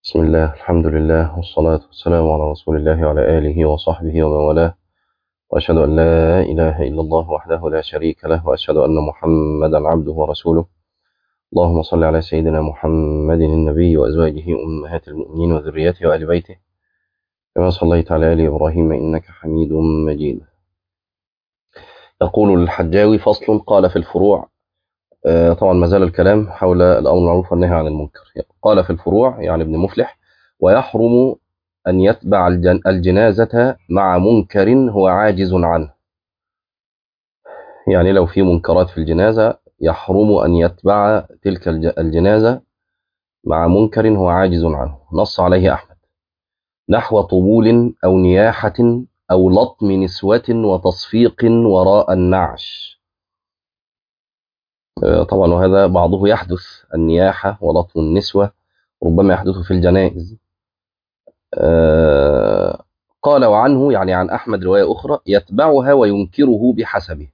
بسم الله الحمد لله والصلاة والسلام على رسول الله وعلى آله وصحبه ومن والاه وأشهد أن لا إله إلا الله وحده لا شريك له وأشهد أن محمدا عبده ورسوله اللهم صل على سيدنا محمد النبي وأزواجه أمهات المؤمنين وذريته وآل بيته كما صليت على آل إبراهيم إنك حميد مجيد يقول الحجاوي فصل قال في الفروع آه، طبعا ما زال الكلام حول الأمر المعروف والنهي عن المنكر قال في الفروع يعني ابن مفلح ويحرم أن يتبع الجن- الجنازة مع منكر هو عاجز عنه يعني لو في منكرات في الجنازة يحرم أن يتبع تلك الج- الجنازة مع منكر هو عاجز عنه نص عليه أحمد نحو طبول أو نياحة أو لطم نسوة وتصفيق وراء النعش آه، طبعا وهذا بعضه يحدث النياحة ولطم النسوة ربما يحدث في الجنائز آه، قال وعنه يعني عن أحمد رواية أخرى يتبعها وينكره بحسبه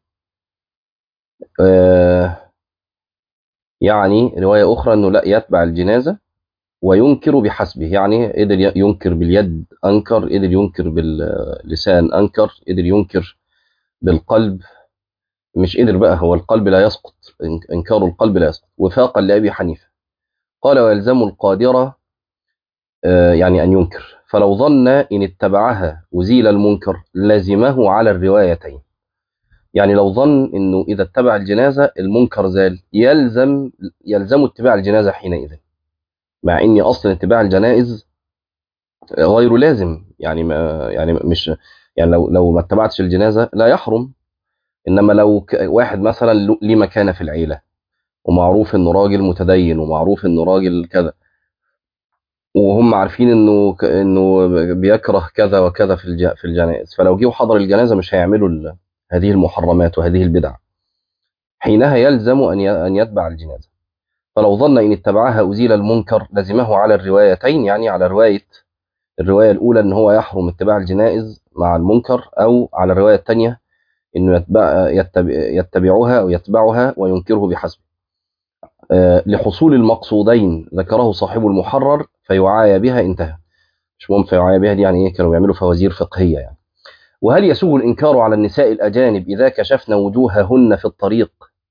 آه، يعني رواية أخرى أنه لا يتبع الجنازة وينكر بحسبه يعني قدر ي- ينكر باليد أنكر قدر ينكر باللسان أنكر قدر ينكر بالقلب مش قدر بقى هو القلب لا يسقط إن- إنكار القلب لا يسقط وفاقا لأبي حنيفة قال ويلزم القادر آه، يعني أن ينكر فلو ظن إن اتبعها أزيل المنكر لزمه على الروايتين يعني لو ظن إنه إذا اتبع الجنازة المنكر زال يلزم يلزم اتباع الجنازة حينئذ مع إني أصلا اتباع الجنائز غير لازم يعني ما يعني مش يعني لو لو ما اتبعتش الجنازة لا يحرم إنما لو ك- واحد مثلا له- ليه مكانة في العيلة ومعروف إنه راجل متدين ومعروف إنه راجل كذا وهم عارفين انه ك- انه بيكره كذا وكذا في الج- في الجنائز فلو جه وحضر الجنازه مش هيعملوا ال- هذه المحرمات وهذه البدع حينها يلزم ان ي- ان يتبع الجنازه فلو ظن ان اتبعها ازيل المنكر لزمه على الروايتين يعني على روايه الروايه الاولى ان هو يحرم اتباع الجنائز مع المنكر او على الروايه الثانيه انه يتبع يتبع يتبعها او يتبعها وينكره بحسبه آه، لحصول المقصودين ذكره صاحب المحرر فيعايا بها انتهى مش مهم فيعايا بها دي يعني ايه كانوا بيعملوا فوازير فقهيه يعني وهل يسوغ الانكار على النساء الاجانب اذا كشفن وجوههن في الطريق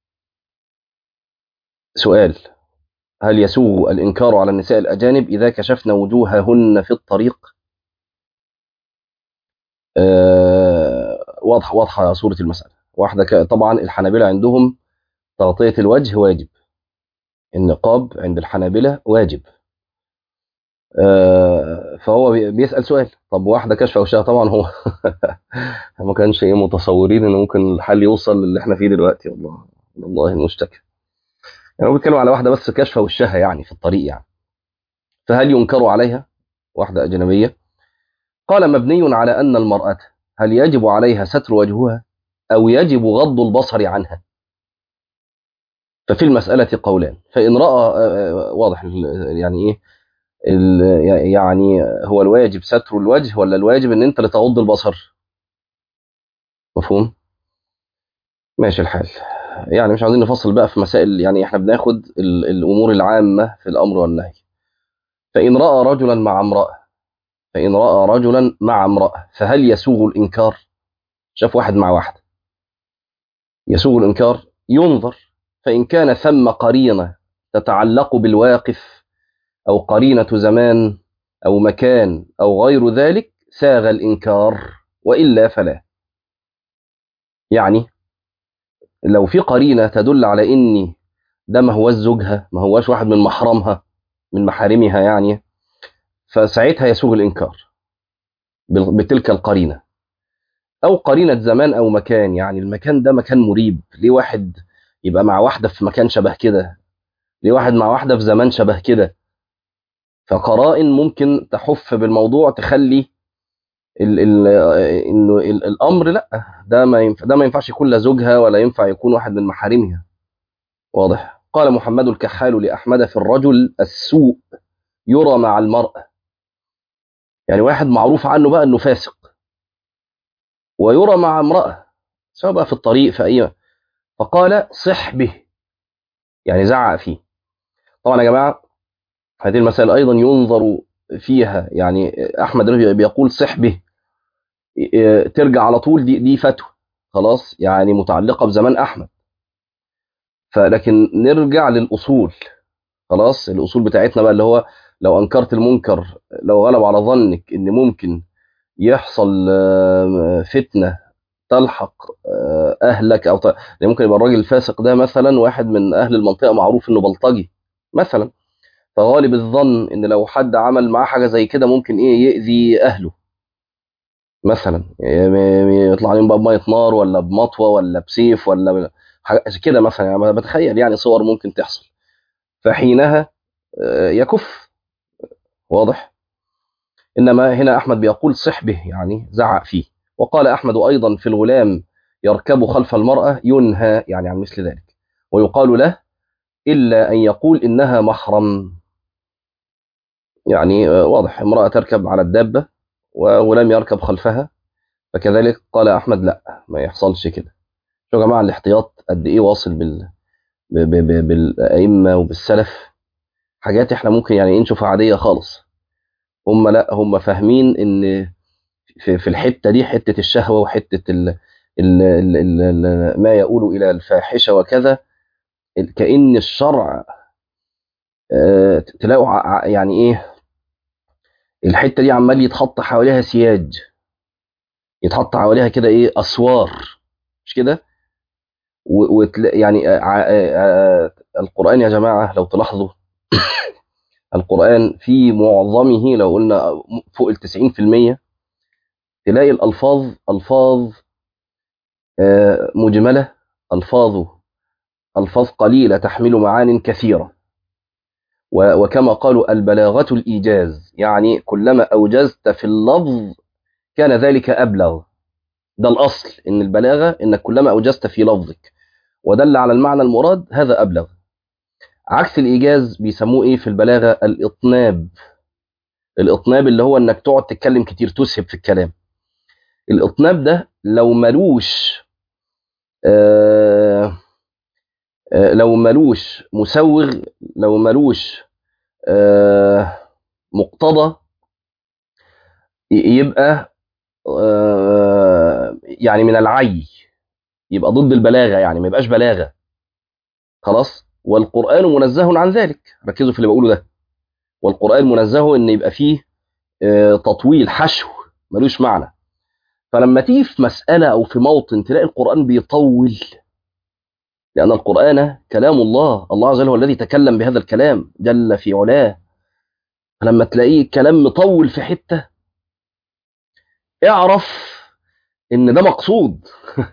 سؤال هل يسوغ الانكار على النساء الاجانب اذا كشفن وجوههن في الطريق آه واضحه واضحه صوره المساله واحده ك- طبعا الحنابلة عندهم تغطيه الوجه واجب النقاب عند الحنابلة واجب آه، فهو بي- بيسأل سؤال طب واحدة كشف وشها طبعا هو ما كانش ايه متصورين ان ممكن الحل يوصل للي احنا فيه دلوقتي والله والله المشتكى يعني هو بيتكلم على واحدة بس كشف وشها يعني في الطريق يعني فهل ينكر عليها واحدة أجنبية قال مبني على أن المرأة هل يجب عليها ستر وجهها أو يجب غض البصر عنها ففي المسألة قولان فإن رأى آه، آه، واضح ال- يعني إيه ال- يعني هو الواجب ستر الوجه ولا الواجب ان انت اللي تغض البصر مفهوم ماشي الحال يعني مش عايزين نفصل بقى في مسائل يعني احنا بناخد ال- الامور العامه في الامر والنهي فان راى رجلا مع امراه فان راى رجلا مع امراه فهل يسوغ الانكار شاف واحد مع واحد يسوغ الانكار ينظر فان كان ثم قرينه تتعلق بالواقف او قرينه زمان او مكان او غير ذلك ساغ الانكار والا فلا يعني لو في قرينه تدل على اني ده ما هوش زوجها ما هوش واحد من محرمها من محارمها يعني فساعتها يسوغ الانكار بال- بتلك القرينه او قرينه زمان او مكان يعني المكان ده مكان مريب ليه واحد يبقى مع واحده في مكان شبه كده ليه واحد مع واحده في زمان شبه كده فقرائن ممكن تحف بالموضوع تخلي ال ال انه ال الامر لا ده ما ينفع ده ما ينفعش يكون لا زوجها ولا ينفع يكون واحد من محارمها واضح قال محمد الكحال لاحمد في الرجل السوء يرى مع المراه يعني واحد معروف عنه بقى انه فاسق ويرى مع امراه سواء بقى في الطريق في اي فقال صح به يعني زعق فيه طبعا يا جماعه هذه المسائل ايضا ينظر فيها يعني احمد بيقول صح به إيه، ترجع على طول دي دي فتوى خلاص يعني متعلقه بزمان احمد فلكن نرجع للاصول خلاص الاصول بتاعتنا بقى اللي هو لو انكرت المنكر لو غلب على ظنك ان ممكن يحصل آه، فتنه تلحق آه، اهلك او ت... يعني ممكن يبقى الراجل الفاسق ده مثلا واحد من اهل المنطقه معروف انه بلطجي مثلا فغالب الظن ان لو حد عمل معاه حاجه زي كده ممكن ايه يأذي اهله مثلا يعني يطلع عليهم بقى بميه نار ولا بمطوه ولا بسيف ولا ب- حاجة كده مثلا يعني أنا بتخيل يعني صور ممكن تحصل فحينها آه، يكف واضح انما هنا احمد بيقول صح به يعني زعق فيه وقال احمد ايضا في الغلام يركب خلف المراه ينهى يعني عن مثل ذلك ويقال له الا ان يقول انها محرم يعني آه، واضح امراه تركب على الدابه وغلام يركب خلفها فكذلك قال احمد لا ما يحصلش كده شو يا جماعه الاحتياط قد ايه واصل بال ب- ب- ب- بالائمه وبالسلف حاجات احنا ممكن يعني إيه نشوفها عاديه خالص هم لا هم فاهمين ان في في الحته دي حته الشهوه وحته ال ال ال ال ال ما يؤول الى الفاحشه وكذا ال- كأن الشرع آه، تلاقوا ع- ع- يعني ايه الحته دي عمال يتحط حواليها سياج يتحط حواليها كده ايه اسوار مش كده و- وتلا- يعني آه، ع- آه، آه، القرآن يا جماعة لو تلاحظوا القرآن في معظمه لو قلنا فوق ال 90% تلاقي الألفاظ ألفاظ آه، مجملة ألفاظه ألفاظ قليلة تحمل معان كثيرة و- وكما قالوا البلاغة الإيجاز يعني كلما أوجزت في اللفظ كان ذلك أبلغ ده الأصل إن البلاغة إنك كلما أوجزت في لفظك ودل على المعنى المراد هذا أبلغ عكس الإيجاز بيسموه إيه في البلاغة الإطناب الإطناب اللي هو إنك تقعد تتكلم كتير تسهب في الكلام الإطناب ده لو ملوش آه آه لو ملوش مسوغ لو ملوش آه مقتضى ي- يبقى آه يعني من العي يبقى ضد البلاغة يعني ما يبقاش بلاغة خلاص والقرآن منزه عن ذلك ركزوا في اللي بقوله ده والقرآن منزه ان يبقى فيه آه تطويل حشو ملوش معنى فلما تيجي في مسألة أو في موطن تلاقي القرآن بيطول لأن القرآن كلام الله الله عز وجل هو الذي تكلم بهذا الكلام جل في علاه فلما تلاقيه كلام مطول في حتة اعرف إن ده مقصود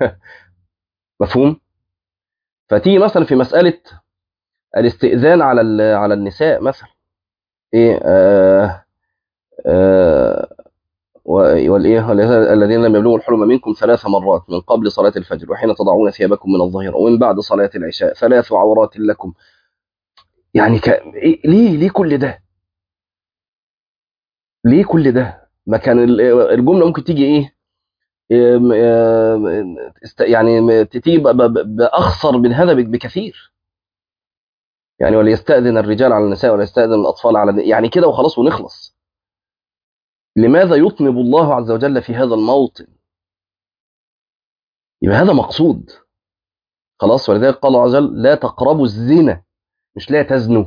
مفهوم فتيجي مثلا في مسألة الاستئذان على ال- على النساء مثلا ايه آه آه و- والايه الذين لم يبلغوا الحلم منكم ثلاث مرات من قبل صلاة الفجر وحين تضعون ثيابكم من الظهيرة ومن بعد صلاة العشاء ثلاث عورات لكم يعني ك... إيه ليه ليه كل ده؟ ليه كل ده؟ ما كان ال- الجملة ممكن تيجي ايه؟ إيه، م- آه، است- يعني م- تيجي ب- ب- بأخصر من هذا بك- بكثير يعني وليستأذن الرجال على النساء وليستأذن الأطفال على الن- يعني كده وخلاص ونخلص لماذا يطنب الله عز وجل في هذا الموطن؟ يبقى هذا مقصود خلاص ولذلك قال الله عز وجل لا تقربوا الزنا مش لا تزنوا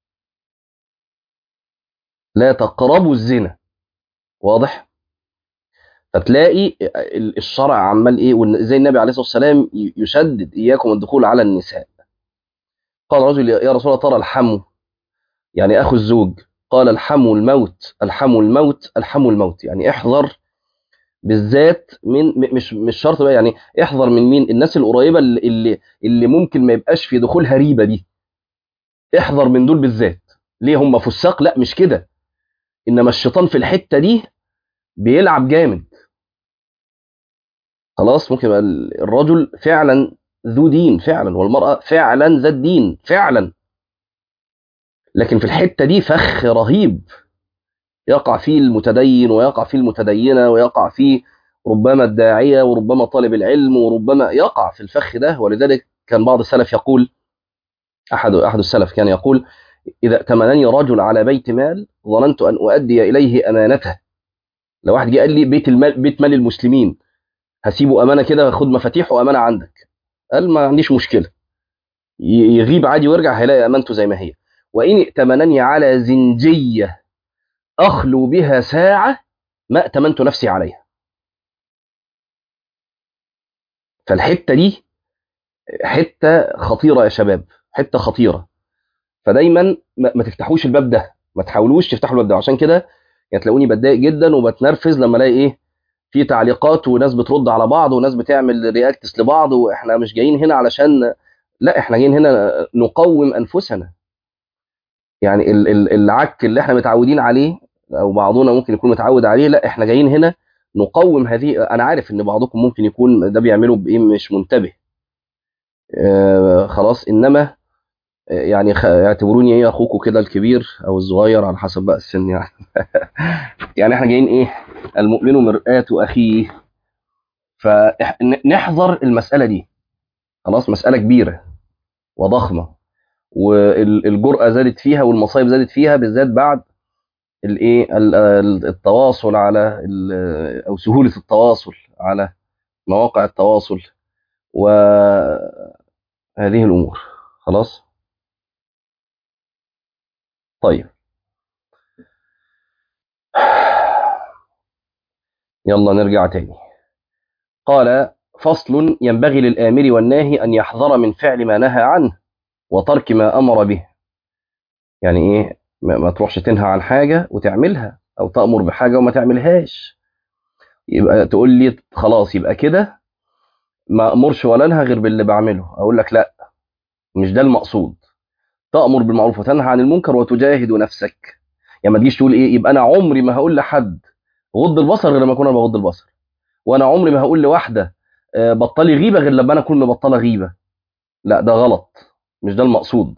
لا تقربوا الزنا واضح فتلاقي ال- الشرع عمال ايه وإن- زي النبي عليه الصلاه والسلام ي- يشدد اياكم الدخول على النساء قال رجل يا يا رسول الله ترى الحمو يعني اخو الزوج قال الحمو الموت الحمو الموت الحمو الموت يعني احذر بالذات من م- مش مش شرط بقى يعني احذر من مين الناس القريبه اللي اللي, اللي ممكن ما يبقاش في دخولها ريبه دي احذر من دول بالذات ليه هم فساق لا مش كده انما الشيطان في الحته دي بيلعب جامد خلاص ممكن يبقى ال- الرجل فعلا ذو دين فعلا والمرأة فعلا ذات دين فعلا لكن في الحتة دي فخ رهيب يقع فيه المتدين ويقع فيه المتدينة ويقع فيه ربما الداعية وربما طالب العلم وربما يقع في الفخ ده ولذلك كان بعض السلف يقول أحد أحد السلف كان يقول إذا ائتمنني رجل على بيت مال ظننت أن أؤدي إليه أمانته لو واحد جه قال لي بيت المال بيت مال المسلمين هسيبه أمانة كده خد مفاتيحه أمانة عندك قال ما عنديش مشكلة ي- يغيب عادي ويرجع هيلاقي أمانته زي ما هي وإن ائتمنني على زنجية أخلو بها ساعة ما ائتمنت نفسي عليها فالحتة دي حتة خطيرة يا شباب حتة خطيرة فدايما ما ما تفتحوش الباب ده ما تحاولوش تفتحوا الباب ده عشان كده يعني تلاقوني بتضايق جدا وبتنرفز لما الاقي ايه في تعليقات وناس بترد على بعض وناس بتعمل رياكتس لبعض واحنا مش جايين هنا علشان لا احنا جايين هنا نقوم انفسنا يعني ال- ال- العك اللي احنا متعودين عليه او بعضنا ممكن يكون متعود عليه لا احنا جايين هنا نقوم هذه انا عارف ان بعضكم ممكن يكون ده بيعمله بايه مش منتبه آه خلاص انما يعني خ- اعتبروني ايه اخوكم كده الكبير او الصغير على حسب بقى السن يعني يعني احنا جايين ايه المؤمن مرآة اخيه فنحذر المسألة دي خلاص مسألة كبيرة وضخمة والجرأة زادت فيها والمصايب زادت فيها بالذات بعد الايه ال- ال- التواصل على ال- او سهولة التواصل على مواقع التواصل وهذه الامور خلاص طيب يلا نرجع تاني قال فصل ينبغي للآمر والناهي أن يحذر من فعل ما نهى عنه وترك ما أمر به يعني إيه ما, ما تروحش تنهى عن حاجة وتعملها أو تأمر بحاجة وما تعملهاش يبقى تقول لي خلاص يبقى كده ما أمرش ولا أنهى غير باللي بعمله أقول لك لا مش ده المقصود تأمر بالمعروف وتنهى عن المنكر وتجاهد نفسك يعني ما تجيش تقول إيه يبقى أنا عمري ما هقول لحد غض البصر غير لما أكون أنا بغض البصر وأنا عمري ما هقول لواحدة آه، بطلي غيبة غير لما أنا أكون مبطلة غيبة لا ده غلط مش ده المقصود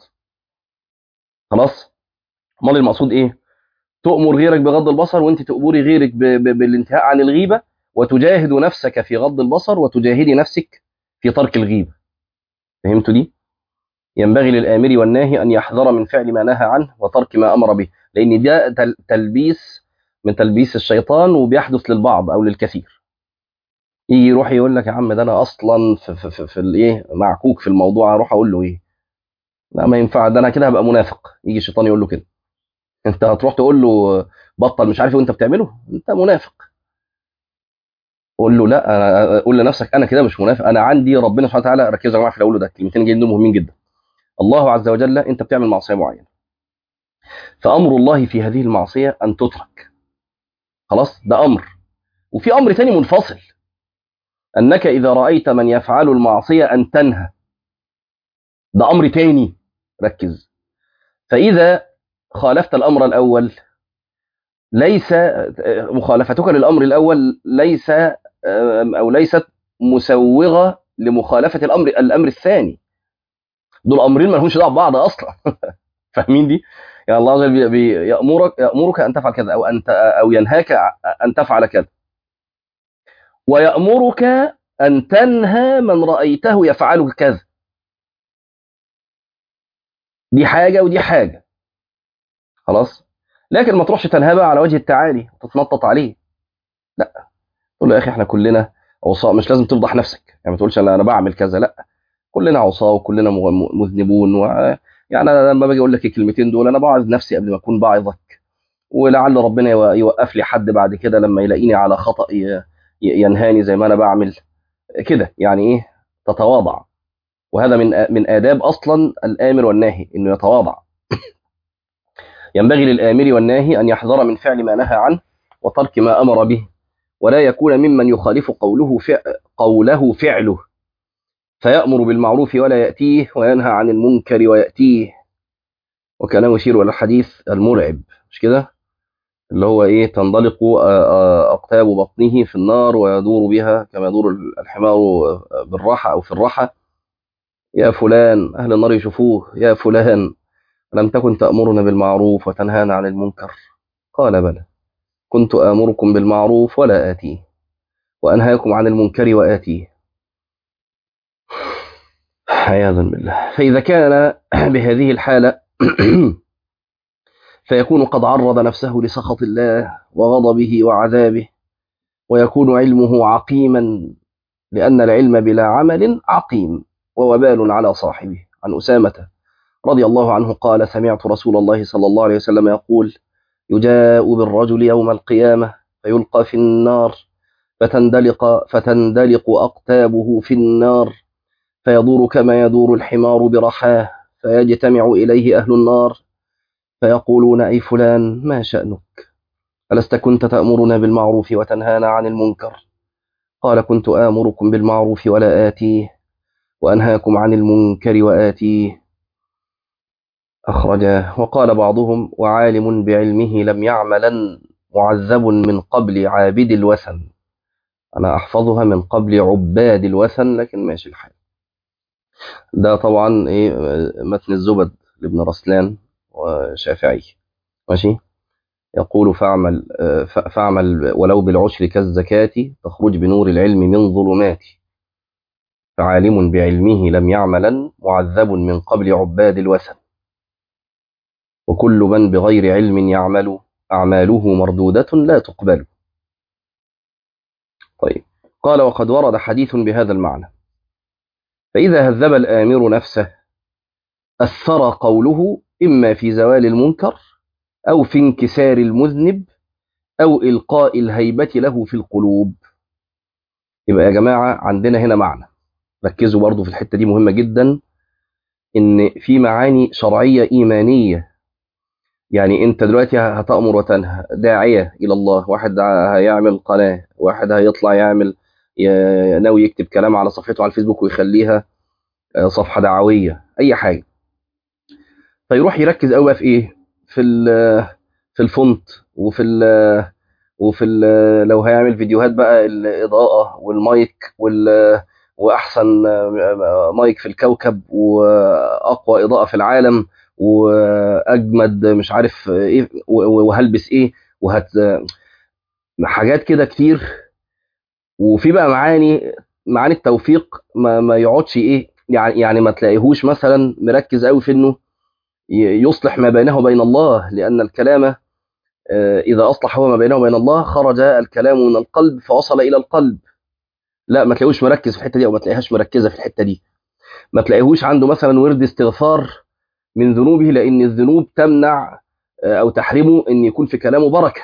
خلاص امال المقصود ايه تؤمر غيرك بغض البصر وانت تؤمري غيرك ب... ب... بالانتهاء عن الغيبه وتجاهد نفسك في غض البصر وتجاهدي نفسك في ترك الغيبه فهمتوا دي ينبغي للآمر والناهي أن يحذر من فعل ما نهى عنه وترك ما أمر به لأن ده تل- تلبيس من تلبيس الشيطان وبيحدث للبعض أو للكثير يجي يروح يقول لك يا عم ده أنا أصلا في, في, في, في الإيه معكوك في الموضوع أروح أقول له إيه لا ما ينفع ده أنا كده هبقى منافق يجي الشيطان يقول له كده أنت هتروح تقول له بطل مش عارف إيه وأنت بتعمله أنت منافق قول له لا أنا قول لنفسك انا كده مش منافق انا عندي ربنا سبحانه وتعالى ركزوا يا جماعه في اللي اقوله ده الكلمتين جايين دول مهمين جدا الله عز وجل انت بتعمل معصيه معينه فامر الله في هذه المعصيه ان تترك خلاص ده امر وفي امر تاني منفصل انك اذا رايت من يفعل المعصيه ان تنهى ده امر تاني ركز فاذا خالفت الامر الاول ليس مخالفتك للامر الاول ليس او ليست مسوغه لمخالفه الامر الامر الثاني دول امرين ما لهمش دعوه ببعض اصلا فاهمين دي يعني الله عز وجل بي- بي- يامرك يامرك ان تفعل كذا او ان ت- او ينهاك ان تفعل كذا ويامرك ان تنهى من رايته يفعل كذا دي حاجه ودي حاجه خلاص لكن ما تروحش تنهى بقى على وجه التعالي وتتنطط عليه لا تقول له يا اخي احنا كلنا عصاة مش لازم تفضح نفسك يعني ما تقولش انا انا بعمل كذا لا كلنا عصاة وكلنا مغ- مذنبون و... يعني انا لما باجي اقول لك الكلمتين دول انا بعظ نفسي قبل ما اكون باعظك ولعل ربنا يو- يوقف لي حد بعد كده لما يلاقيني على خطأ ي- ي- ينهاني زي ما انا بعمل كده يعني ايه تتواضع وهذا من آ- من آداب اصلا الآمر والناهي انه يتواضع ينبغي للآمر والناهي ان يحذر من فعل ما نهى عنه وترك ما امر به ولا يكون ممن يخالف قوله فع قوله فعله فيأمر بالمعروف ولا يأتيه وينهى عن المنكر ويأتيه وكلام يشير إلى الحديث المرعب مش كده اللي هو ايه تنطلق آه، آه، اقتاب بطنه في النار ويدور بها كما يدور الحمار بالراحه او في الراحه يا فلان اهل النار يشوفوه يا فلان لم تكن تأمرنا بالمعروف وتنهانا عن المنكر قال بلى كنت آمركم بالمعروف ولا آتيه وأنهاكم عن المنكر وآتيه عياذا بالله فإذا كان بهذه الحالة فيكون قد عرض نفسه لسخط الله وغضبه وعذابه ويكون علمه عقيما لأن العلم بلا عمل عقيم ووبال على صاحبه عن أسامة رضي الله عنه قال سمعت رسول الله صلى الله عليه وسلم يقول يجاء بالرجل يوم القيامة فيلقى في النار فتندلق فتندلق أقتابه في النار فيدور كما يدور الحمار برحاه فيجتمع إليه أهل النار فيقولون أي فلان ما شأنك ألست كنت تأمرنا بالمعروف وتنهانا عن المنكر قال كنت آمركم بالمعروف ولا آتيه وأنهاكم عن المنكر وآتيه أخرجاه وقال بعضهم وعالم بعلمه لم يعملا معذب من قبل عابد الوثن أنا أحفظها من قبل عباد الوثن لكن ماشي الحال ده طبعا إيه متن الزبد لابن رسلان وشافعي ماشي يقول فاعمل فاعمل ولو بالعشر كالزكاة تخرج بنور العلم من ظلمات فعالم بعلمه لم يعملا معذب من قبل عباد الوثن وكل من بغير علم يعمل أعماله مردودة لا تقبل طيب قال وقد ورد حديث بهذا المعنى فإذا هذب الآمر نفسه أثر قوله إما في زوال المنكر أو في انكسار المذنب أو إلقاء الهيبة له في القلوب يبقى يا جماعة عندنا هنا معنى ركزوا برضو في الحتة دي مهمة جدا إن في معاني شرعية إيمانية يعني أنت دلوقتي هتأمر وتنهى داعية إلى الله واحد هيعمل قناة واحد هيطلع يعمل ناوي يكتب كلام على صفحته على الفيسبوك ويخليها صفحة دعوية أي حاجة فيروح يركز قوي في إيه في في الفونت وفي ال وفي ال لو هيعمل فيديوهات بقى الإضاءة والمايك وال وأحسن مايك في الكوكب وأقوى إضاءة في العالم وأجمد مش عارف إيه وهلبس إيه وهت حاجات كده كتير وفي بقى معاني معاني التوفيق ما, ما يقعدش إيه يعني يعني ما تلاقيهوش مثلا مركز قوي في إنه يصلح ما بينه وبين الله لأن الكلام إذا أصلح هو ما بينه وبين الله خرج الكلام من القلب فوصل إلى القلب لا ما تلاقيهوش مركز في الحتة دي أو ما تلاقيهاش مركزة في الحتة دي ما تلاقيهوش عنده مثلا ورد استغفار من ذنوبه لأن الذنوب تمنع أو تحرمه أن يكون في كلامه بركة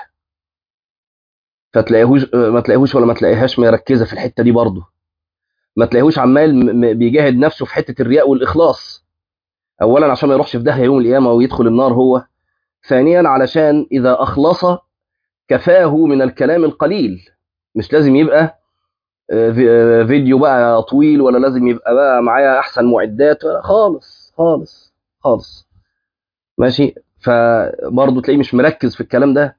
فتلاقيهوش ما تلاقيهوش ولا ما تلاقيهاش مركزة في الحتة دي برضه ما تلاقيهوش عمال بيجاهد نفسه في حتة الرياء والإخلاص اولا عشان ما يروحش في داهيه يوم القيامه ويدخل النار هو ثانيا علشان اذا اخلص كفاه من الكلام القليل مش لازم يبقى فيديو بقى طويل ولا لازم يبقى بقى معايا احسن معدات ولا خالص خالص خالص ماشي فبرضه تلاقيه مش مركز في الكلام ده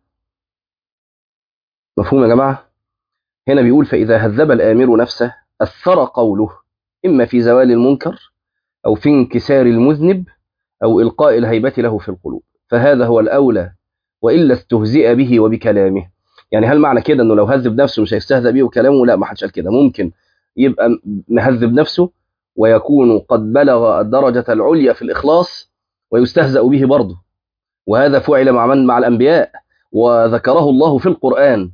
مفهوم يا جماعه هنا بيقول فاذا هذب الامر نفسه اثر قوله اما في زوال المنكر أو في انكسار المذنب أو إلقاء الهيبة له في القلوب فهذا هو الأولى وإلا استهزئ به وبكلامه يعني هل معنى كده أنه لو هذب نفسه مش هيستهزأ به وكلامه لا ما حدش قال كده ممكن يبقى مهذب نفسه ويكون قد بلغ الدرجة العليا في الإخلاص ويستهزأ به برضه وهذا فعل مع من مع الأنبياء وذكره الله في القرآن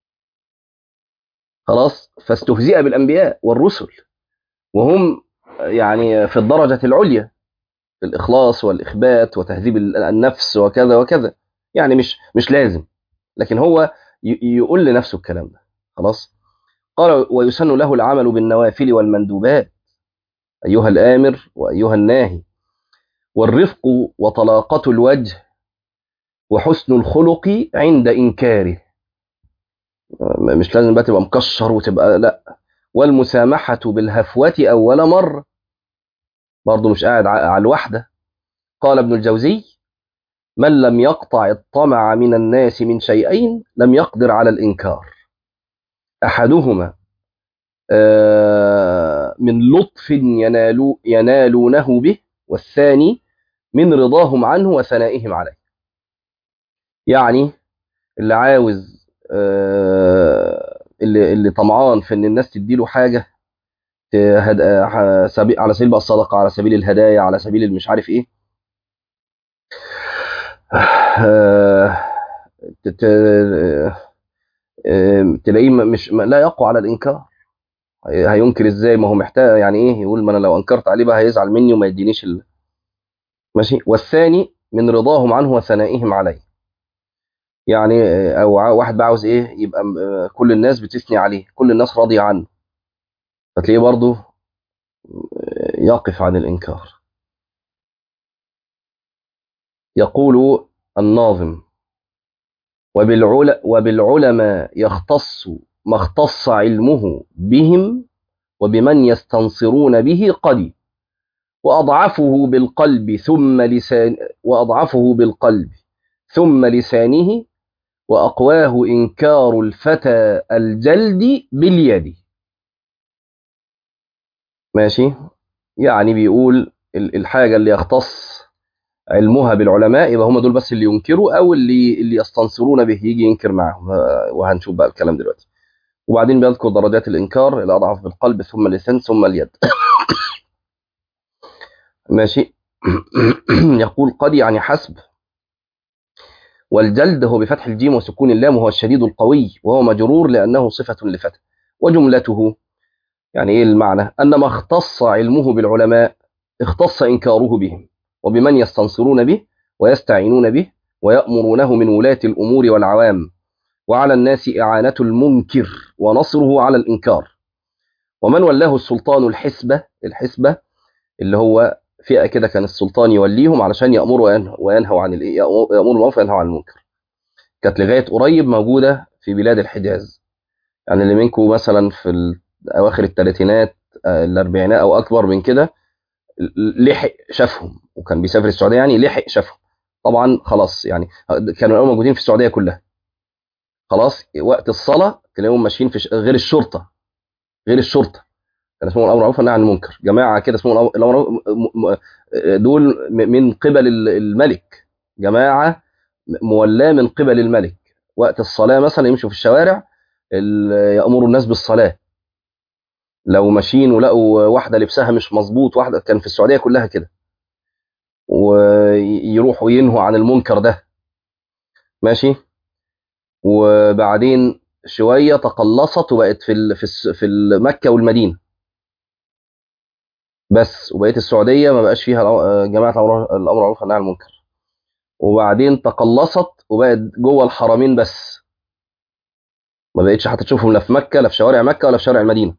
خلاص فاستهزئ بالأنبياء والرسل وهم يعني في الدرجة العليا في الإخلاص والإخبات وتهذيب النفس وكذا وكذا يعني مش مش لازم لكن هو يقول لنفسه الكلام ده خلاص قال ويسن له العمل بالنوافل والمندوبات أيها الآمر وأيها الناهي والرفق وطلاقة الوجه وحسن الخلق عند إنكاره مش لازم بقى تبقى مكشر وتبقى لا والمسامحة بالهفوة أول مرة برضه مش قاعد على الوحدة قال ابن الجوزي من لم يقطع الطمع من الناس من شيئين لم يقدر على الإنكار أحدهما من لطف ينالو ينالونه به والثاني من رضاهم عنه وثنائهم عليه يعني اللي عاوز اللي اللي طمعان في ان الناس تديله حاجه على سبيل بقى الصدقه على سبيل الهدايا على سبيل المش عارف ايه آه، تت- آه، آه، تلاقيه م- مش م- لا يقوى على الانكار هي- هينكر ازاي ما هو محتاج يعني ايه يقول ما انا لو انكرت عليه بقى هيزعل مني وما يدينيش ال... ماشي والثاني من رضاهم عنه وثنائهم عليه يعني آه، او ع- واحد بقى عاوز ايه يبقى م- آه، كل الناس بتثني عليه كل الناس راضيه عنه فتلاقيه برضه آه، يقف عن الانكار يقول الناظم وبالعل... وبالعلماء يختص ما اختص علمه بهم وبمن يستنصرون به قد وأضعفه بالقلب ثم لسان وأضعفه بالقلب ثم لسانه وأقواه إنكار الفتى الجلد باليد ماشي يعني بيقول ال- الحاجة اللي يختص علمها بالعلماء يبقى هم دول بس اللي ينكروا أو اللي اللي يستنصرون به يجي ينكر معهم آه، وهنشوف بقى الكلام دلوقتي وبعدين بيذكر درجات الإنكار الأضعف بالقلب ثم اللسان ثم اليد ماشي يقول قد يعني حسب والجلد هو بفتح الجيم وسكون اللام وهو الشديد القوي وهو مجرور لأنه صفة لفتى وجملته يعني إيه المعنى أن ما اختص علمه بالعلماء اختص إنكاره بهم وبمن يستنصرون به ويستعينون به ويأمرونه من ولاة الأمور والعوام وعلى الناس إعانة المنكر ونصره على الإنكار ومن ولاه السلطان الحسبة الحسبة اللي هو فئة كده كان السلطان يوليهم علشان يأمروا وينه- وينهوا عن الإيه يأمروا بالمعروف وينهوا عن المنكر كانت لغاية قريب موجودة في بلاد الحجاز يعني اللي منكم مثلا في ال- أواخر الثلاثينات آه، الأربعينات أو أكبر من كده لحق شافهم وكان بيسافر السعودية يعني لحق شافهم طبعا خلاص يعني كانوا الأول موجودين في السعودية كلها خلاص وقت الصلاة تلاقيهم ماشيين في ش... غير الشرطة غير الشرطة كان اسمهم الأمر معروف والنهي عن المنكر جماعة كده اسمهم الأمر الأمر معروف م- م- دول م- من قبل ال- الملك جماعة مولاة من قبل الملك وقت الصلاة مثلا يمشوا في الشوارع ال- يأمروا الناس بالصلاة لو ماشيين ولقوا واحدة لبسها مش مظبوط واحدة كان في السعودية كلها كده ويروحوا ينهوا عن المنكر ده ماشي وبعدين شوية تقلصت وبقت في ال- في الس- في مكة والمدينة بس وبقيت السعودية ما بقاش فيها الأ- جماعة الأمر الأمر معروف والنهي عن المنكر وبعدين تقلصت وبقت جوه الحرمين بس ما بقتش حتى تشوفهم لا في مكة لا في شوارع مكة ولا في شوارع المدينة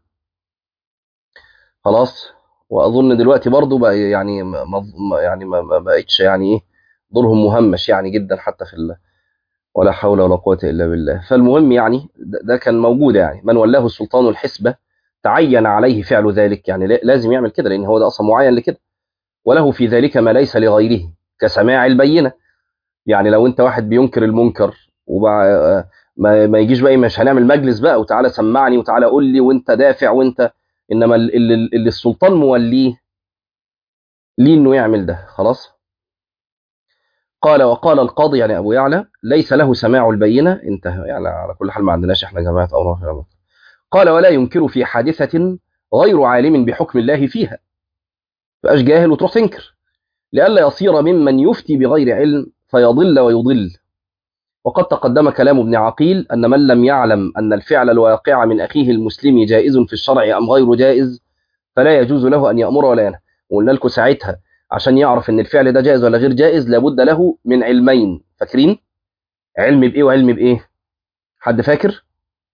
خلاص وأظن دلوقتي برضو بقى يعني ما ما- يعني ما ما بقتش يعني إيه دورهم مهمش يعني جدا حتى في ال ولا حول ولا قوة إلا بالله فالمهم يعني ده ده كان موجود يعني من ولاه السلطان الحسبة تعين عليه فعل ذلك يعني لا- لازم يعمل كده لأن هو ده أصلا معين لكده وله في ذلك ما ليس لغيره كسماع البينة يعني لو أنت واحد بينكر المنكر وبع... ما, ما يجيش بقى مش هنعمل مجلس بقى وتعالى سمعني وتعالى قول لي وأنت دافع وأنت إنما اللي, اللي السلطان موليه ليه إنه يعمل ده خلاص قال وقال القاضي يعني أبو يعلى ليس له سماع البينة انتهى يعني على كل حال ما عندناش احنا جماعة أوراق في الأمر. قال ولا ينكر في حادثة غير عالم بحكم الله فيها فأش جاهل وتروح تنكر لئلا يصير ممن يفتي بغير علم فيضل ويضل وقد تقدم كلام ابن عقيل أن من لم يعلم أن الفعل الواقع من أخيه المسلم جائز في الشرع أم غير جائز فلا يجوز له أن يأمر ولا ينهى وقلنا لكم ساعتها عشان يعرف أن الفعل ده جائز ولا غير جائز لابد له من علمين فاكرين علم بإيه وعلم بإيه حد فاكر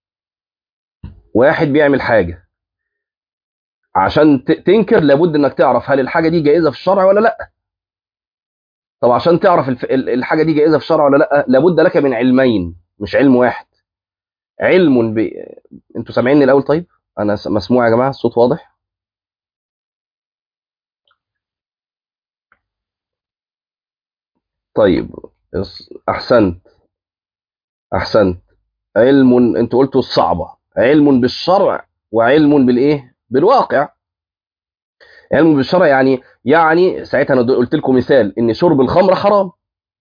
واحد بيعمل حاجة عشان ت- تنكر لابد انك تعرف هل الحاجة دي جائزة في الشرع ولا لا طب عشان تعرف الف... ال- الحاجة دي جائزة في الشرع ولا لا لابد لك من علمين مش علم واحد علم ب... انتوا سامعيني الاول طيب انا س- مسموع يا جماعة الصوت واضح طيب اس- احسنت احسنت علم انتوا قلتوا الصعبة علم بالشرع وعلم بالايه بالواقع علم بالشرع يعني يعني ساعتها انا قلت لكم مثال ان شرب الخمر حرام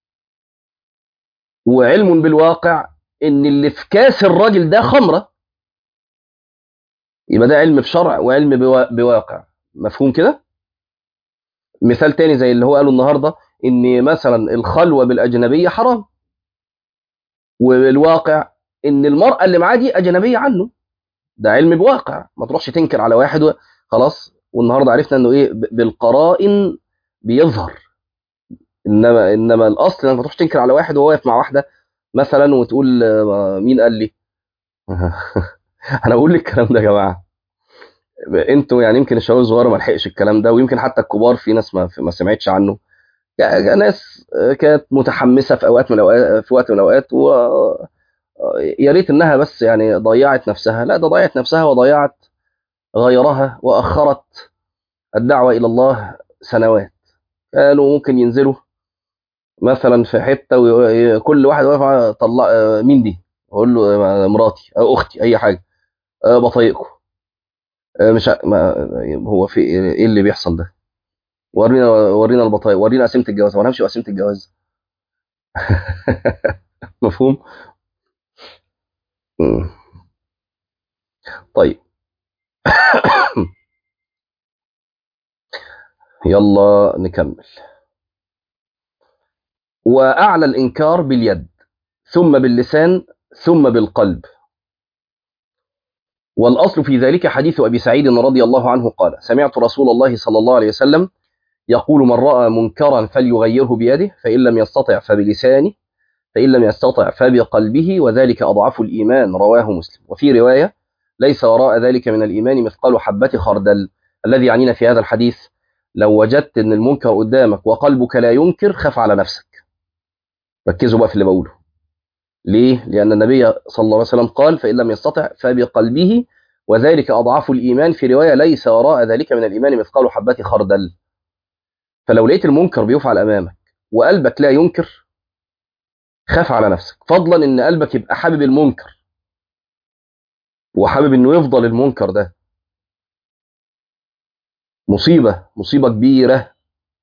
وعلم بالواقع ان اللي في كاس الراجل ده خمره يبقى ده علم بشرع وعلم بوا- بواقع مفهوم كده مثال تاني زي اللي هو قاله النهارده ان مثلا الخلوه بالاجنبيه حرام والواقع ان المراه اللي معاه دي اجنبيه عنه ده علم بواقع ما تروحش تنكر على واحد و- خلاص والنهارده عرفنا انه ايه ب- بالقرائن بيظهر انما انما الاصل انك ما تروحش تنكر على واحد وهو واقف مع واحده مثلا وتقول آه، مين قال لي انا بقول لك الكلام ده يا جماعه انتوا يعني يمكن الشباب الصغير ما لحقش الكلام ده ويمكن حتى الكبار في ناس ما ما سمعتش عنه يا- ناس كانت متحمسه في اوقات من الاوقات في وقت من الاوقات و يا ريت انها بس يعني ضيعت نفسها لا ده ضيعت نفسها وضيعت غيرها واخرت الدعوه الى الله سنوات كانوا ممكن ينزلوا مثلا في حته وكل واحد واقف طلع مين دي؟ اقول له مراتي او اختي اي حاجه أه، بطايقكم أه، مش ع- ما هو في ايه اللي بيحصل ده؟ ورينا ورينا البطايق ورينا قسيمه الجواز ما همشي قسيمه الجواز مفهوم؟ مم. طيب يلا نكمل واعلى الانكار باليد ثم باللسان ثم بالقلب والاصل في ذلك حديث ابي سعيد رضي الله عنه قال سمعت رسول الله صلى الله عليه وسلم يقول من راى منكرا فليغيره بيده فان لم يستطع فبلسانه فان لم يستطع فبقلبه وذلك اضعف الايمان رواه مسلم وفي روايه ليس وراء ذلك من الايمان مثقال حبه خردل الذي يعنينا في هذا الحديث لو وجدت ان المنكر قدامك وقلبك لا ينكر خاف على نفسك ركزوا بقى في اللي بقوله ليه؟ لأن النبي صلى الله عليه وسلم قال فإن لم يستطع فبقلبه وذلك أضعف الإيمان في رواية ليس وراء ذلك من الإيمان مثقال حبة خردل فلو لقيت المنكر بيفعل أمامك وقلبك لا ينكر خاف على نفسك فضلا إن قلبك يبقى حابب المنكر وحابب إنه يفضل المنكر ده مصيبة مصيبة كبيرة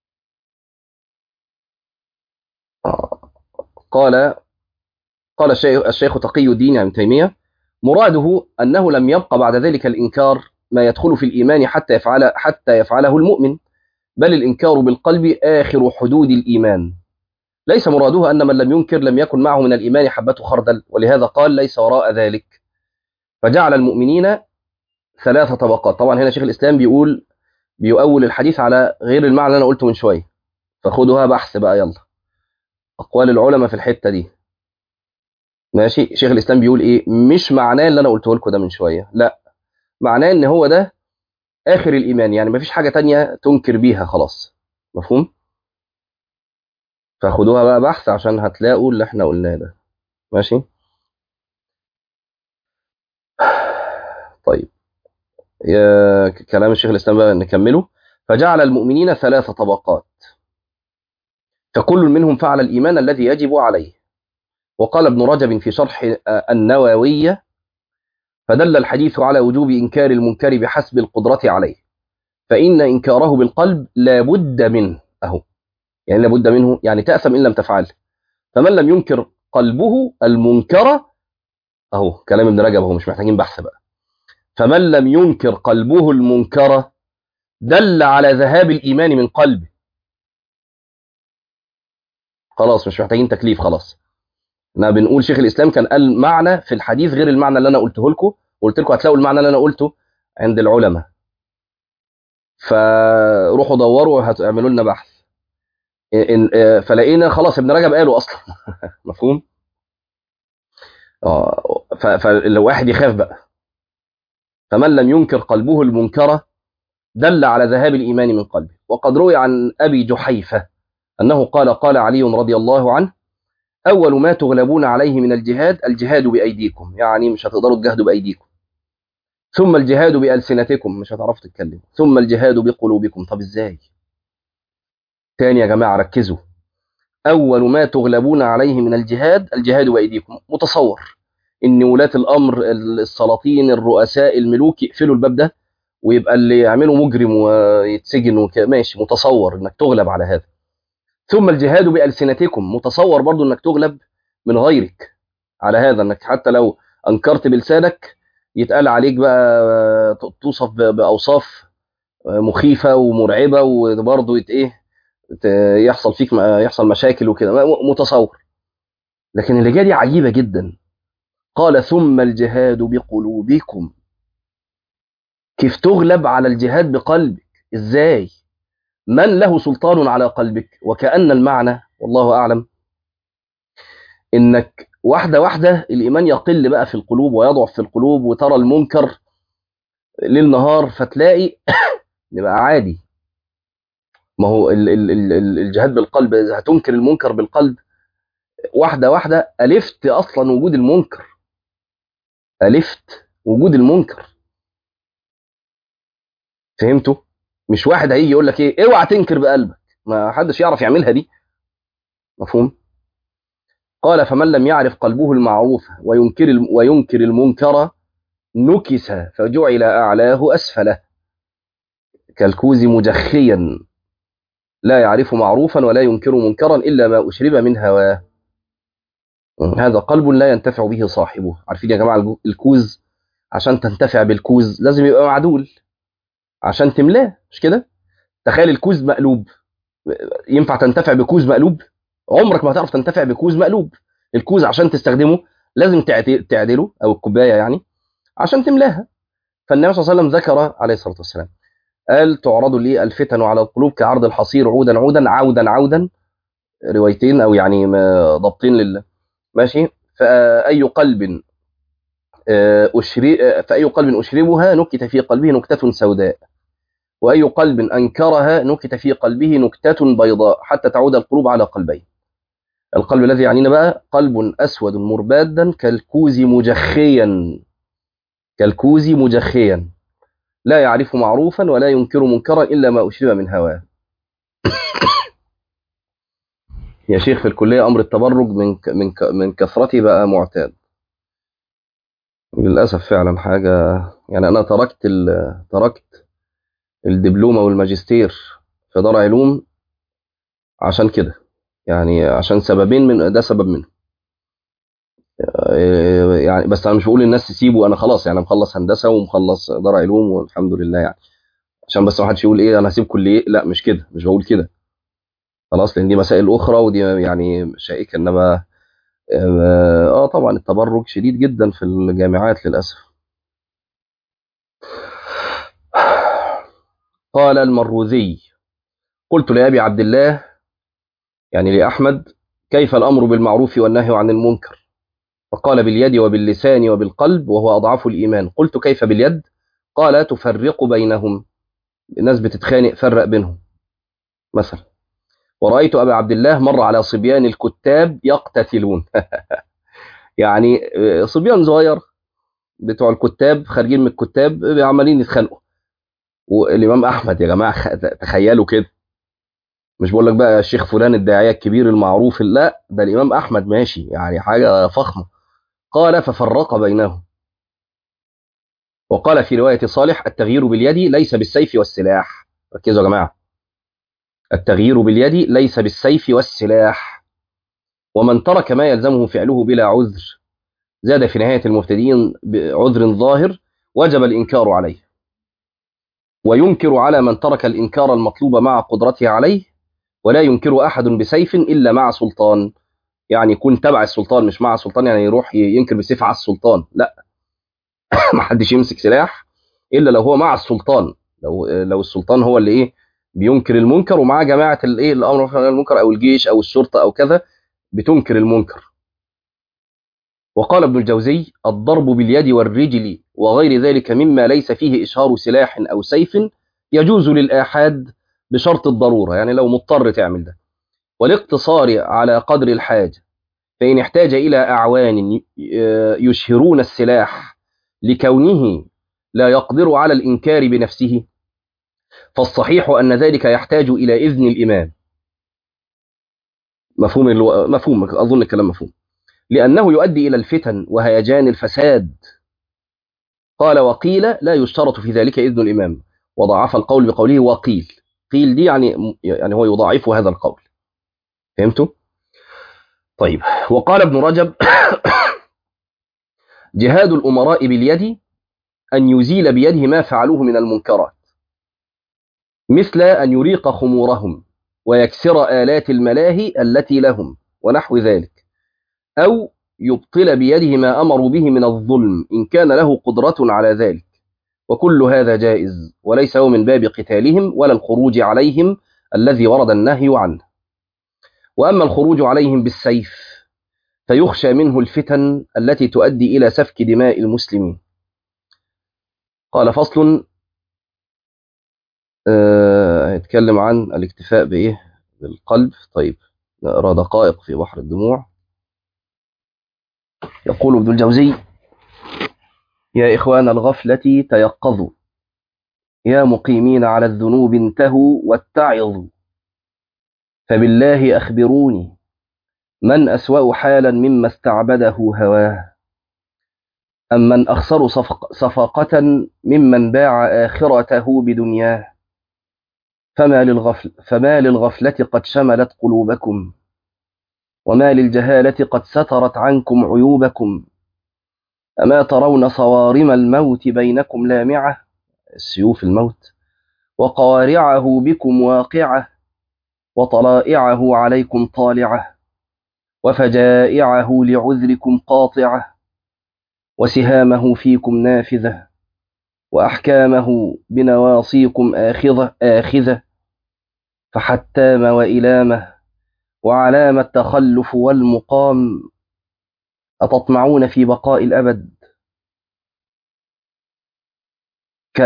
آه. قال قال الشيخ, الشيخ تقي الدين ابن تيمية مراده أنه لم يبقى بعد ذلك الإنكار ما يدخل في الإيمان حتى يفعل حتى يفعله المؤمن بل الإنكار بالقلب آخر حدود الإيمان ليس مراده أن من لم ينكر لم يكن معه من الإيمان حبة خردل ولهذا قال ليس وراء ذلك فجعل المؤمنين ثلاث طبقات طبعا هنا شيخ الإسلام بيقول بيؤول الحديث على غير المعنى اللي أنا قلته من شوية فخدوها بحث بقى يلا أقوال العلماء في الحتة دي ماشي شيخ الإسلام بيقول إيه مش معناه اللي أنا قلته لكم ده من شوية لا معناه إن هو ده آخر الإيمان يعني مفيش حاجة تانية تنكر بيها خلاص مفهوم فخدوها بقى بحث عشان هتلاقوا اللي احنا قلناه ده ماشي طيب يا كلام الشيخ الإسلام بقى نكمله فجعل المؤمنين ثلاث طبقات فكل منهم فعل الإيمان الذي يجب عليه وقال ابن رجب في شرح النووية فدل الحديث على وجوب إنكار المنكر بحسب القدرة عليه فإن إنكاره بالقلب لا بد منه أهو يعني لا بد منه يعني تأثم إن لم تفعل فمن لم ينكر قلبه المنكر أهو كلام ابن رجب هو مش محتاجين بحث بقى فمن لم ينكر قلبه المنكر دل على ذهاب الإيمان من قلبه خلاص مش محتاجين تكليف خلاص احنا بنقول شيخ الاسلام كان قال معنى في الحديث غير المعنى اللي انا قلته لكم قلت لكم هتلاقوا المعنى اللي انا قلته عند العلماء فروحوا دوروا هتعملوا لنا بحث إن فلقينا خلاص ابن رجب قاله اصلا مفهوم اه فالواحد يخاف بقى فمن لم ينكر قلبه المنكر دل على ذهاب الايمان من قلبه وقد روي عن ابي جحيفه انه قال قال علي رضي الله عنه أول ما تغلبون عليه من الجهاد الجهاد بأيديكم يعني مش هتقدروا تجاهدوا بأيديكم ثم الجهاد بألسنتكم مش هتعرفوا تتكلموا ثم الجهاد بقلوبكم طب ازاي تاني يا جماعة ركزوا أول ما تغلبون عليه من الجهاد الجهاد بأيديكم متصور إن ولاة الأمر السلاطين الرؤساء الملوك يقفلوا الباب ده ويبقى اللي يعمله مجرم ويتسجن وك... ماشي متصور إنك تغلب على هذا ثم الجهاد بألسنتكم متصور برضو انك تغلب من غيرك على هذا انك حتى لو انكرت بلسانك يتقال عليك بقى توصف باوصاف مخيفه ومرعبه وبرضه ايه ت- يحصل فيك م- يحصل مشاكل وكده م- متصور لكن اللي جايه دي عجيبه جدا قال ثم الجهاد بقلوبكم كيف تغلب على الجهاد بقلبك ازاي من له سلطان على قلبك وكأن المعنى والله أعلم إنك واحدة واحدة الإيمان يقل بقى في القلوب ويضعف في القلوب وترى المنكر ليل نهار فتلاقي يبقى عادي ما هو ال- ال- ال- ال- الجهاد بالقلب إذا هتنكر المنكر بالقلب واحدة واحدة ألفت أصلا وجود المنكر ألفت وجود المنكر فهمتوا؟ مش واحد هيجي يقول لك ايه اوعى تنكر بقلبك ما حدش يعرف يعملها دي مفهوم قال فمن لم يعرف قلبه المعروف وينكر الم- وينكر المنكر نكس فجعل اعلاه اسفله كالكوز مجخيا لا يعرف معروفا ولا ينكر منكرا الا ما اشرب من هواه هذا قلب لا ينتفع به صاحبه عارفين يا جماعه الجو- الكوز عشان تنتفع بالكوز لازم يبقى معدول عشان تملاه مش كده تخيل الكوز مقلوب ينفع تنتفع بكوز مقلوب عمرك ما هتعرف تنتفع بكوز مقلوب الكوز عشان تستخدمه لازم تعت- تعدله او الكوبايه يعني عشان تملاها فالنبي صلى الله عليه وسلم ذكر عليه الصلاه والسلام قال تعرض لي الفتن على القلوب كعرض الحصير عودا عودا عودا عودا روايتين او يعني ما- ضبطين لله ماشي فاي قلب آه، أشري آه، فاي قلب اشربها نكت في قلبه نكته سوداء واي قلب انكرها نكت في قلبه نكته بيضاء حتى تعود القلوب على قلبين القلب الذي يعنينا بقى قلب اسود مربادا كالكوز مجخيا كالكوز مجخيا لا يعرف معروفا ولا ينكر منكرا الا ما اشرب من هواه يا شيخ في الكليه امر التبرج من ك- من ك- من كثرته بقى معتاد للاسف فعلا حاجه يعني انا تركت ال- تركت الدبلومه والماجستير في دار علوم عشان كده يعني عشان سببين من ده سبب منهم إيه، يعني بس انا مش بقول للناس تسيبوا انا خلاص يعني مخلص هندسه ومخلص دار علوم والحمد لله يعني عشان بس ما حدش يقول ايه انا هسيب كليه لا مش كده مش بقول كده خلاص لان دي مسائل اخرى ودي يعني شائكه انما اه آه، طبعا التبرج شديد جدا في الجامعات للاسف قال المروذي قلت لابي عبد الله يعني لاحمد كيف الامر بالمعروف والنهي عن المنكر فقال باليد وباللسان وبالقلب وهو اضعف الايمان قلت كيف باليد قال تفرق بينهم الناس بتتخانق فرق بينهم مثلا ورأيت أبا عبد الله مر على صبيان الكتاب يقتتلون يعني آه، صبيان صغير بتوع الكتاب خارجين من الكتاب آه، عمالين يتخانقوا والإمام أحمد يا جماعة خ- تخيلوا كده مش بقول لك بقى الشيخ فلان الداعية الكبير المعروف لا ده الإمام أحمد ماشي يعني حاجة فخمة قال ففرق بينهم وقال في رواية صالح التغيير باليد ليس بالسيف والسلاح ركزوا يا جماعة التغيير باليد ليس بالسيف والسلاح ومن ترك ما يلزمه فعله بلا عذر زاد في نهاية المبتدئين بعذر ظاهر وجب الإنكار عليه وينكر على من ترك الإنكار المطلوب مع قدرته عليه ولا ينكر أحد بسيف إلا مع سلطان يعني يكون تبع السلطان مش مع السلطان يعني يروح ينكر بسيف على السلطان لا ما حدش يمسك سلاح إلا لو هو مع السلطان لو لو السلطان هو اللي إيه بينكر المنكر ومعاه جماعة الإيه الأمر بالمعروف والنهي عن المنكر أو الجيش أو الشرطة أو كذا بتنكر المنكر وقال ابن الجوزي الضرب باليد والرجل وغير ذلك مما ليس فيه إشهار سلاح أو سيف يجوز للآحاد بشرط الضرورة يعني لو مضطر تعمل ده والاقتصار على قدر الحاجة فإن احتاج إلى أعوان يشهرون السلاح لكونه لا يقدر على الإنكار بنفسه فالصحيح أن ذلك يحتاج إلى إذن الإمام مفهوم الو... مفهوم أظن الكلام مفهوم لأنه يؤدي إلى الفتن وهيجان الفساد قال وقيل لا يشترط في ذلك إذن الإمام وضعف القول بقوله وقيل قيل دي يعني يعني هو يضاعف هذا القول فهمتوا؟ طيب وقال ابن رجب جهاد الأمراء باليد أن يزيل بيده ما فعلوه من المنكرات مثل أن يريق خمورهم ويكسر آلات الملاهي التي لهم ونحو ذلك أو يبطل بيده ما أمروا به من الظلم إن كان له قدرة على ذلك وكل هذا جائز وليس هو من باب قتالهم ولا الخروج عليهم الذي ورد النهي عنه وأما الخروج عليهم بالسيف فيخشى منه الفتن التي تؤدي إلى سفك دماء المسلمين قال فصل آه، يتكلم عن الاكتفاء بإيه بالقلب طيب نقرأ دقائق في بحر الدموع يقول ابن الجوزي يا إخوان الغفلة تيقظوا يا مقيمين على الذنوب انتهوا واتعظوا فبالله أخبروني من أسوأ حالا مما استعبده هواه أم من أخسر صفق صفقة ممن باع آخرته بدنياه فما للغفل فما للغفلة قد شملت قلوبكم وما للجهالة قد سترت عنكم عيوبكم أما ترون صوارم الموت بينكم لامعة سيوف الموت وقوارعه بكم واقعة وطلائعه عليكم طالعة وفجائعه لعذركم قاطعة وسهامه فيكم نافذة وأحكامه بنواصيكم آخذة آخذة فحتام وإلامة وعلام التخلف والمقام أتطمعون في بقاء الأبد ك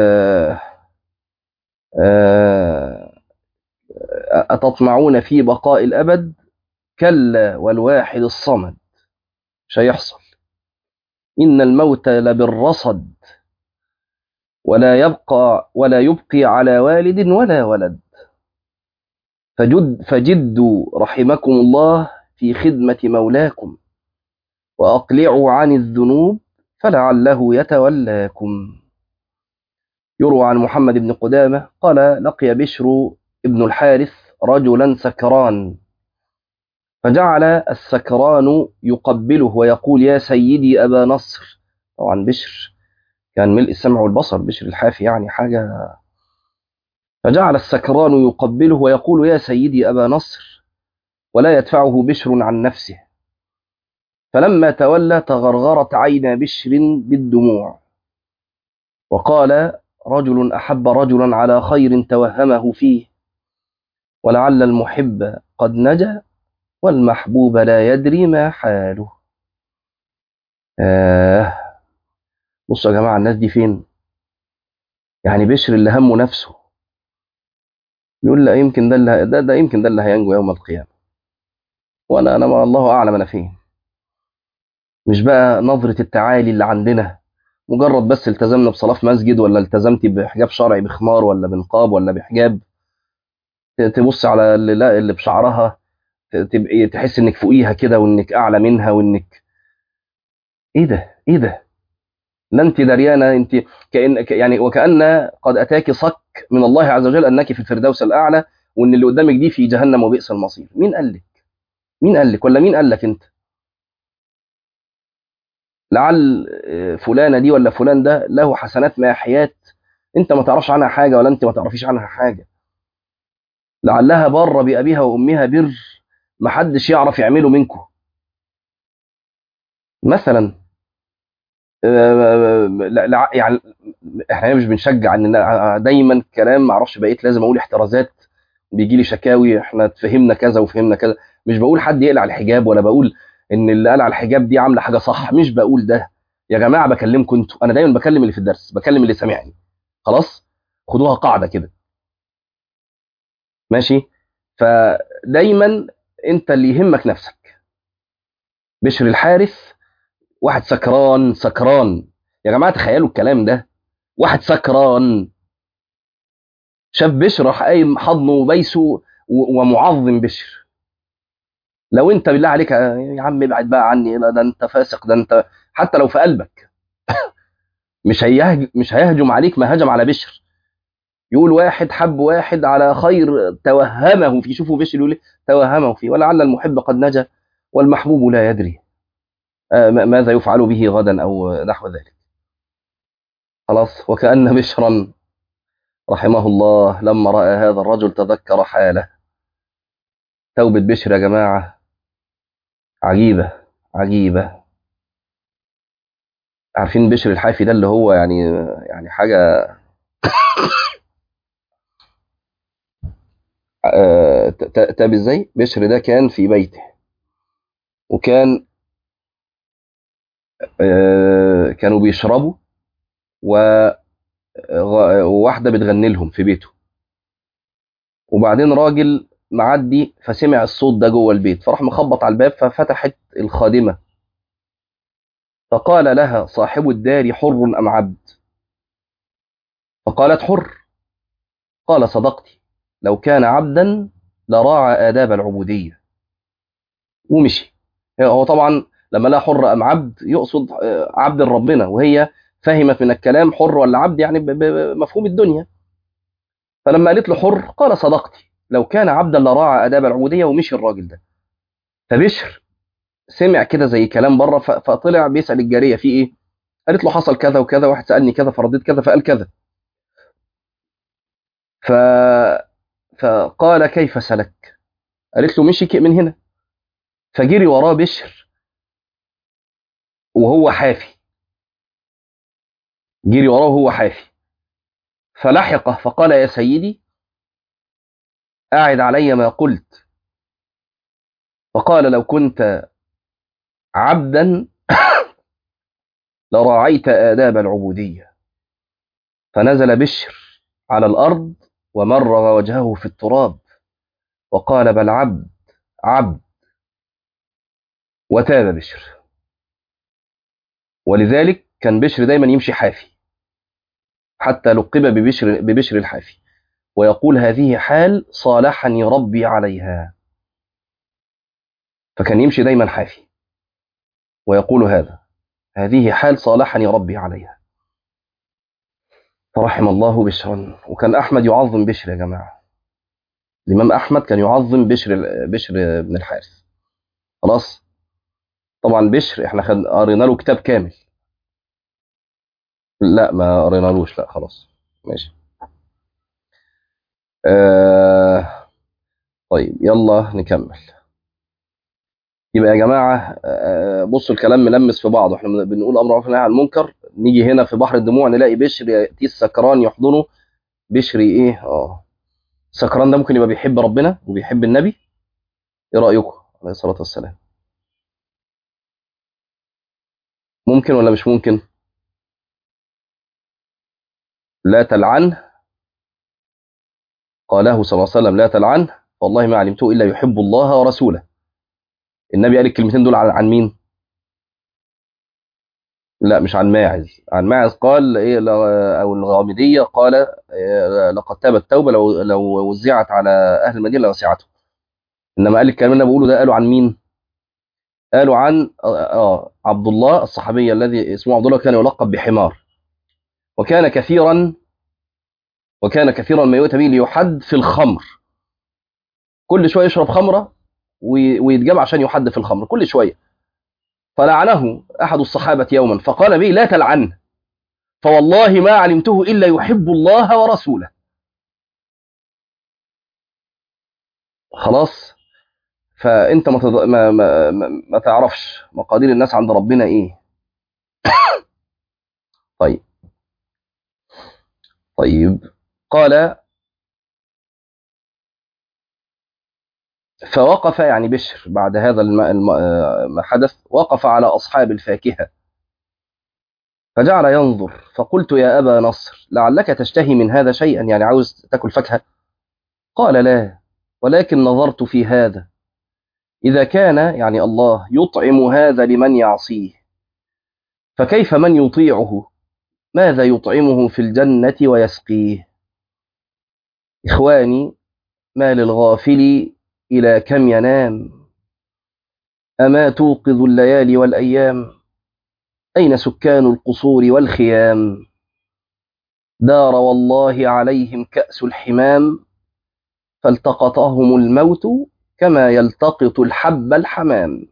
أتطمعون في بقاء الأبد كلا والواحد الصمد مش هيحصل إن الموت لبالرصد ولا يبقى ولا يبقي على والد ولا ولد فجد فجدوا رحمكم الله في خدمة مولاكم وأقلعوا عن الذنوب فلعله يتولاكم يروى عن محمد بن قدامة قال لقي بشر ابن الحارث رجلا سكران فجعل السكران يقبله ويقول يا سيدي أبا نصر طبعا بشر كان ملء السمع والبصر بشر الحافي يعني حاجة فجعل السكران يقبله ويقول يا سيدي أبا نصر ولا يدفعه بشر عن نفسه فلما تولى تغرغرت عين بشر بالدموع وقال رجل أحب رجلا على خير توهمه فيه ولعل المحب قد نجا والمحبوب لا يدري ما حاله آه بصوا يا جماعة الناس دي فين يعني بشر اللي همه نفسه يقول لا يمكن ده اللي ده, ده يمكن ده اللي هينجو يوم القيامة وانا انا ما الله اعلم انا فين مش بقى نظرة التعالي اللي عندنا مجرد بس التزمنا بصلاة في مسجد ولا التزمتي بحجاب شرعي بخمار ولا بنقاب ولا بحجاب تبص على اللي, لا اللي بشعرها تبقي تحس انك فوقيها كده وانك اعلى منها وانك ايه ده ايه ده لا انت دريانه انت كان يعني وكان قد اتاك صك من الله عز وجل انك في الفردوس الاعلى وان اللي قدامك دي في جهنم وبئس المصير مين قال لك مين قال لك ولا مين قال لك انت لعل فلانه دي ولا فلان ده له حسنات ماحيات انت ما تعرفش عنها حاجه ولا انت ما تعرفيش عنها حاجه لعلها بر بابيها وامها بر ما حدش يعرف يعمله منكم مثلا لا يعني احنا مش بنشجع ان دايما كلام ما اعرفش بقيت لازم اقول احترازات بيجي لي شكاوي احنا فهمنا كذا وفهمنا كذا مش بقول حد يقلع الحجاب ولا بقول ان اللي قلع الحجاب دي عامله حاجه صح مش بقول ده يا جماعه بكلمكم انتوا انا دايما بكلم اللي في الدرس بكلم اللي سامعني خلاص خدوها قاعده كده ماشي فدايما انت اللي يهمك نفسك بشر الحارث واحد سكران سكران يا جماعه تخيلوا الكلام ده واحد سكران شاف بشر راح قايم حضنه وبيسه ومعظم بشر لو انت بالله عليك يا عم ابعد بقى عني ده انت فاسق ده انت حتى لو في قلبك مش هيهج مش هيهجم عليك ما هجم على بشر يقول واحد حب واحد على خير توهمه في شوفوا بشر يقول توهمه فيه ولعل المحب قد نجا والمحبوب لا يدري ماذا يفعل به غدا أو نحو ذلك خلاص وكأن بشرا رحمه الله لما رأى هذا الرجل تذكر حاله توبة بشر يا جماعة عجيبة عجيبة عارفين بشر الحافي ده اللي هو يعني يعني حاجة آه، ت- ت- تاب ازاي بشر ده كان في بيته وكان آه، كانوا بيشربوا و- غ- وواحدة بتغني لهم في بيته وبعدين راجل معدي فسمع الصوت ده جوه البيت فراح مخبط على الباب ففتحت الخادمة فقال لها صاحب الدار حر أم عبد فقالت حر قال صدقتي لو كان عبدا لراعى آداب العبودية ومشي هو طبعا لما لا حر أم عبد يقصد آه، عبد ربنا وهي فهمت من الكلام حر ولا عبد يعني ب- ب- بمفهوم الدنيا فلما قالت له حر قال صدقتي لو كان عبدا لراعى آداب العبودية ومشي الراجل ده فبشر سمع كده زي كلام بره ف- فطلع بيسأل الجارية في ايه قالت له حصل كذا وكذا واحد سألني كذا فرديت كذا فقال كذا ف... فقال كيف سلك قالت له مشي من هنا فجري وراه بشر وهو حافي جري وراه وهو حافي فلحقه فقال يا سيدي أعد علي ما قلت فقال لو كنت عبدا لراعيت آداب العبودية فنزل بشر على الأرض ومرغ وجهه في التراب وقال بل عبد عبد وتاب بشر ولذلك كان بشر دايما يمشي حافي حتى لقب ببشر, ببشر الحافي ويقول هذه حال صالحني ربي عليها فكان يمشي دايما حافي ويقول هذا هذه حال صالحني ربي عليها فرحم الله بشرا وكان أحمد يعظم بشر يا جماعة الإمام أحمد كان يعظم بشر بشر بن الحارث خلاص طبعا بشر احنا خد... قرينا له كتاب كامل لا ما قرينالوش لا خلاص ماشي آه... طيب يلا نكمل يبقى يا جماعة آه، بصوا الكلام ملمس في بعضه احنا بنقول أمر معروف ونهي عن المنكر نيجي هنا في بحر الدموع نلاقي بشر يأتي السكران يحضنه بشري ايه اه السكران ده ممكن يبقى بيحب ربنا وبيحب النبي ايه رأيكم عليه الصلاة والسلام ممكن ولا مش ممكن لا تلعنه قاله صلى الله عليه وسلم لا تلعنه والله ما علمته إلا يحب الله ورسوله النبي قال الكلمتين دول عن عن مين لا مش عن ماعز عن ماعز قال ايه لا- او الغامديه قال إيه، لقد تابت التوبه لو لو وزعت على اهل المدينه لوسعتهم انما قال الكلام اللي انا بقوله ده قالوا عن مين قالوا عن اه آه، عبد الله الصحابي الذي اسمه عبد الله كان يلقب بحمار وكان كثيرا وكان كثيرا ما يؤتى به ليحد في الخمر كل شويه يشرب خمره وي- ويتجاب عشان يحد في الخمر كل شويه فلعنه احد الصحابه يوما فقال به لا تلعنه فوالله ما علمته الا يحب الله ورسوله خلاص فانت ما, تض... ما, ما, ما, ما تعرفش مقادير الناس عند ربنا ايه طيب طيب قال فوقف يعني بشر بعد هذا الم... الم... آه، ما حدث وقف على اصحاب الفاكهه فجعل ينظر فقلت يا ابا نصر لعلك تشتهي من هذا شيئا يعني عاوز تاكل فاكهه قال لا ولكن نظرت في هذا اذا كان يعني الله يطعم هذا لمن يعصيه فكيف من يطيعه ماذا يطعمه في الجنة ويسقيه إخواني ما للغافل إلى كم ينام أما توقظ الليالي والأيام أين سكان القصور والخيام دار والله عليهم كأس الحمام فالتقطهم الموت كما يلتقط الحب الحمام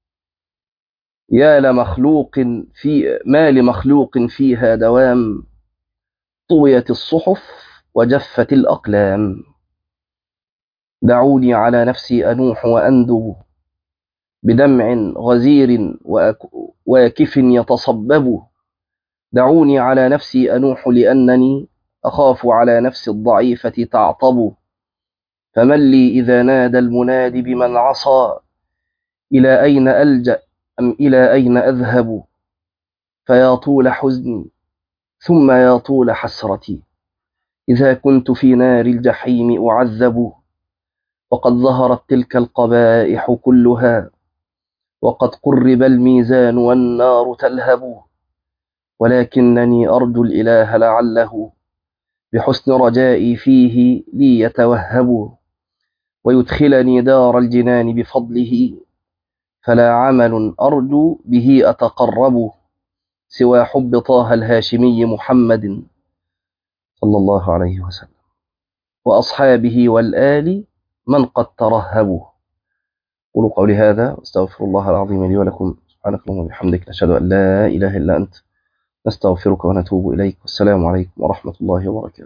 يا لمخلوق في ما لمخلوق فيها دوام طويت الصحف وجفت الأقلام دعوني على نفسي أنوح وأندب بدمع غزير واكف يتصبب دعوني على نفسي أنوح لأنني أخاف على نفسي الضعيفة تعطب فمن لي إذا نادى المناد بمن عصى إلى أين ألجأ أم إلى أين أذهب فيا طول حزني ثم يا طول حسرتي إذا كنت في نار الجحيم أعذب وقد ظهرت تلك القبائح كلها وقد قرب الميزان والنار تلهب ولكنني أرجو الإله لعله بحسن رجائي فيه لي يتوهب ويدخلني دار الجنان بفضله فلا عمل أرجو به أتقرب سوى حب طه الهاشمي محمد صلى الله عليه وسلم وأصحابه والآل من قد ترهبوا قولوا قولي هذا واستغفر الله العظيم لي ولكم سبحانك اللهم وبحمدك نشهد أن لا إله إلا أنت نستغفرك ونتوب إليك والسلام عليكم ورحمة الله وبركاته